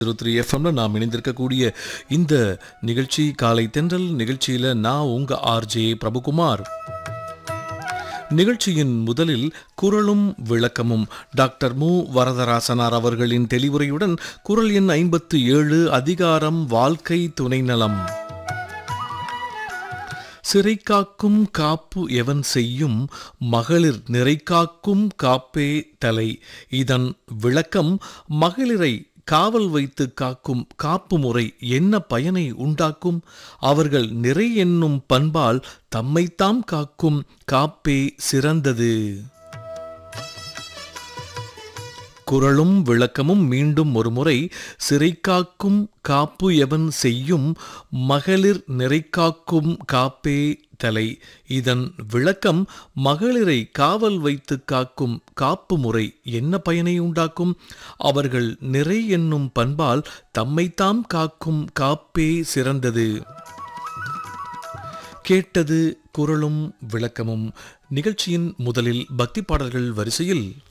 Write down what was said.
zero three எஃப்எம்ல நாம் இணைந்திருக்கக்கூடிய இந்த நிகழ்ச்சி காலை தென்றல் நிகழ்ச்சியில் நான் உங்க ஆர்ஜே பிரபுகுமார் நிகழ்ச்சியின் முதலில் குரலும் விளக்கமும் டாக்டர் மு வரதராசனார் அவர்களின் தெளிவுரையுடன் குரல் எண் ஐம்பத்து ஏழு அதிகாரம் வாழ்க்கை துணைநலம் சிறை காக்கும் காப்பு எவன் செய்யும் மகளிர் நிறை காக்கும் காப்பே தலை இதன் விளக்கம் மகளிரை காவல் வைத்து காக்கும் காப்பு முறை என்ன பயனை உண்டாக்கும் அவர்கள் நிறை என்னும் பண்பால் தம்மைத்தாம் காக்கும் காப்பே சிறந்தது குரலும் விளக்கமும் மீண்டும் ஒருமுறை சிறை காக்கும் காப்பு எவன் செய்யும் மகளிர் நிறைக்காக்கும் காப்பே தலை இதன் விளக்கம் மகளிரை காவல் வைத்து காக்கும் காப்பு முறை என்ன பயனை உண்டாக்கும் அவர்கள் நிறை என்னும் பண்பால் தம்மைத்தாம் காக்கும் காப்பே சிறந்தது கேட்டது குரலும் விளக்கமும் நிகழ்ச்சியின் முதலில் பக்தி பாடல்கள் வரிசையில்